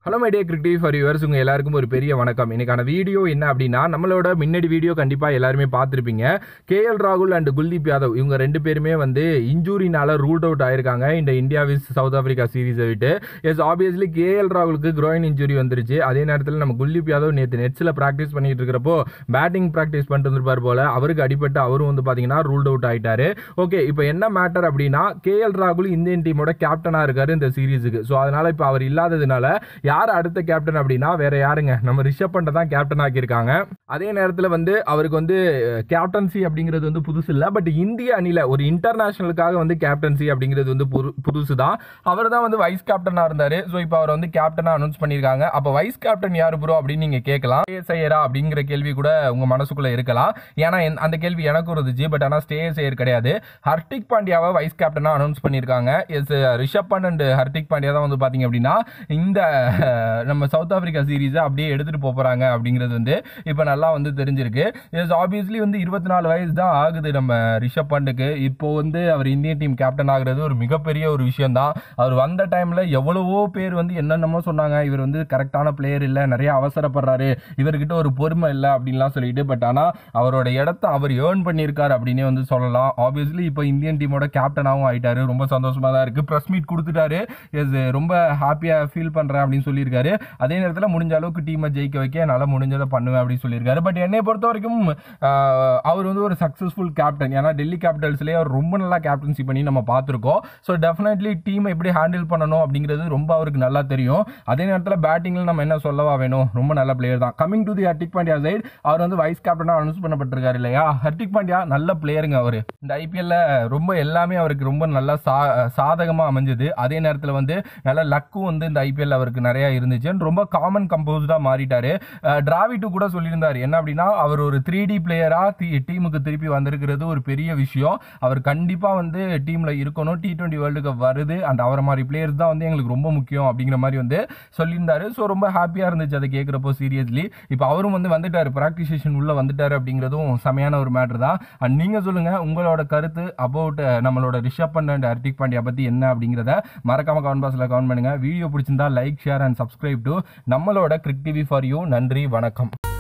hello my day cricket for yours உங்கள் எல்லாருக்கும் ஒரு பெரிய வணக்கம் இன்னைக்கான வீடியோ என்ன அப்படின்னா நம்மளோட முன்னாடி வீடியோ கண்டிப்பாக எல்லாருமே பார்த்துருப்பீங்க கேஎல் ராகுல் அண்ட் குல்தீப் யாதவ் இவங்க ரெண்டு பேருமே வந்து இன்ஜூரினால ரூல்ட் அவுட் ஆயிருக்காங்க இந்த இந்தியா விஸ் சவுத் ஆஃப்ரிக்கா சீரீஸை விட்டு எஸ் ஆப்வியஸ்லி கேஎல் ராகுலுக்கு groin இன்ஜுரி வந்துருச்சு அதே நேரத்தில் நம்ம குல்தீப் யாதவ் நேற்று நெட்ஸில் ப்ராக்டிஸ் பண்ணிட்டு இருக்கிறப்போ பேட்டிங் ப்ராக்டிஸ் பண்ணிட்டு இருந்திருப்பார் போல அவருக்கு அடிபட்டு அவரும் வந்து பார்த்தீங்கன்னா ரூல்ட் அவுட் ஆயிட்டாரு ஓகே இப்போ என்ன மேட்டர் அப்படின்னா கேஎல் ராகுல் இந்தியன் டீமோட கேப்டனாக இருக்காரு இந்த சீரீஸுக்கு ஸோ அதனால இப்போ அவர் இல்லாததுனால யார் அடுத்த கேப்டன் அப்படின்னா வேற யாருங்க நம்ம ரிஷப் பண்ட தான் கேப்டன் ஆக்கியிருக்காங்க அதே நேரத்தில் வந்து அவருக்கு வந்து கேப்டன்சி அப்படிங்கிறது வந்து புதுசு இல்லை பட் இந்திய அணியில் ஒரு இன்டர்நேஷனலுக்காக வந்து கேப்டன்சி அப்படிங்கிறது வந்து புது- புதுசு தான் அவர் தான் வந்து வைஸ் கேப்டனாக இருந்தார் ஸோ இப்போ அவர் வந்து கேப்டனாக அனௌன்ஸ் பண்ணியிருக்காங்க அப்போ வைஸ் கேப்டன் யார் ப்ரோ அப்படின்னு நீங்கள் கேட்கலாம் ஸ்டே செய்யரா அப்படிங்கிற கேள்வி கூட உங்கள் மனசுக்குள்ளே இருக்கலாம் ஏன்னா என்- அந்த கேள்வி எனக்கும் இருந்துச்சு பட் ஆனால் ஸ்டே செய்யர் கிடையாது ஹர்திக் பாண்டியாவை வைஸ் கேப்டனாக அனௌன்ஸ் பண்ணியிருக்காங்க எஸ் ரிஷப் பண்ட் அண்ட் ஹர்திக் பாண்டியா தான் வந்து பார்த்தீங்க அப்படின்னா இந்த அஹ், நம்ம சவுத் ஆப்பிரிக்கா சீரீஸை அப்படியே எடுத்துகிட்டு போகிறாங்க அப்படிங்கிறது வந்து இப்போ நல்லா வந்து தெரிஞ்சிருக்கு எஸ் ஆப்வியஸ்லி வந்து இருபத்தி நாலு வயசு தான் ஆகுது நம்ம ரிஷப் பண்டுக்கு இப்போ வந்து அவர் இந்தியன் டீம் கேப்டன் ஆகுறது ஒரு மிகப்பெரிய ஒரு விஷயம் தான் அவர் வந்த டைமில் எவ்வளவோ பேர் வந்து என்னென்னமோ சொன்னாங்க இவர் வந்து கரெக்டான பிளேயர் இல்லை நிறைய அவசரப்படுறாரு இவர்கிட்ட ஒரு பொறுமை இல்லை அப்படின்லாம் சொல்லிட்டு பட் ஆனால் அவரோட இடத்த அவர் ஏர்ன் பண்ணியிருக்காரு அப்படின்னே வந்து சொல்லலாம் ஆப்வியஸ்லி இப்போ இந்தியன் டீமோட கேப்டனாகவும் ஆயிட்டாரு ரொம்ப சந்தோஷமாக தான் இருக்குது ப்ரெஸ் மீட் கொடுத்துட்டாரு எஸ் ரொம்ப ஹாப்பியாக ஃபீல் பண்ணுறேன் அப்படின்னு சொல்லியிருக்காரு அதே நேரத்தில் முடிஞ்ச அளவுக்கு டீமை ஜெயிக்க வைக்க என்னால் முடிஞ்சதை பண்ணுவேன் அப்படின்னு சொல்லியிருக்காரு பட் என்னை பொறுத்த வரைக்கும் ஆஹ், அவர் வந்து ஒரு சக்ஸஸ்ஃபுல் கேப்டன் ஏன்னா டெல்லி கேபிட்டல்ஸ்லேயே அவர் ரொம்ப நல்லா கேப்டன்சி பண்ணி நம்ம பார்த்துருக்கோம் ஸோ டெஃபினெட்லி டீமை எப்படி ஹேண்டில் பண்ணணும் அப்படிங்கிறது ரொம்ப அவருக்கு நல்லா தெரியும் அதே நேரத்தில் பேட்டிங்கில் நம்ம என்ன சொல்லவா வேணும் ரொம்ப நல்ல பிளேயர் தான் coming to the Hardik Pandya side அவர் வந்து வைஸ் கேப்டனாக அனௌன்ஸ் பண்ணப்பட்டிருக்காரு இல்லையா ஹர்திக் பாண்டியா நல்ல பிளேயருங்க அவர் இந்த ஐபிஎல்ல ரொம்ப எல்லாமே அவருக்கு ரொம்ப நல்லா சா சாதகமாக அமைஞ்சது அதே நேரத்தில் வந்து நல்ல லக்கும் வந்து இந்த ஐபிஎல் அவருக்கு நிறைய இருந்துச்சு And ரொம்ப காமன் கம்போஸ்டாக மாறிட்டாரு அஹ் டிராவிட்டு கூட சொல்லியிருந்தார் என்ன அப்படின்னா அவர் ஒரு த்ரீ டி பிளேயராக டீமுக்கு திருப்பி வந்திருக்கிறது ஒரு பெரிய விஷயம் அவர் கண்டிப்பாக வந்து டீமில் இருக்கணும் டி டுவெண்ட்டி வேர்ல்டு கப் வருது அண்ட் அவரை மாதிரி பிளேயர்ஸ் தான் வந்து எங்களுக்கு ரொம்ப முக்கியம் அப்படிங்கிற மாதிரி வந்து சொல்லியிருந்தாரு ஸோ ரொம்ப ஹாப்பியாக இருந்துச்சு அதை கேட்குறப்போ சீரியஸ்லி இப்போ அவரும் வந்து வந்துட்டார் ப்ராக்டிஸ் செஷன் உள்ளே வந்துட்டார் அப்படிங்கிறதும் செமையான ஒரு மேட்ரு தான் அண்ட் நீங்கள் சொல்லுங்கள் உங்களோட கருத்து அபவுட் நம்மளோட ரிஷப் பண்ட் அண்ட் ஹர்திக் பாண்டியா பற்றி என்ன அப்படிங்கிறத மறக்காம கமெண்ட் பாக்ஸில் கமெண்ட் பண்ணுங்கள் வீடியோ பிடிச்சிருந்தா like share and subscribe to நம்மளோட கிரிக் டிவி ஃபார் யூ நன்றி வணக்கம்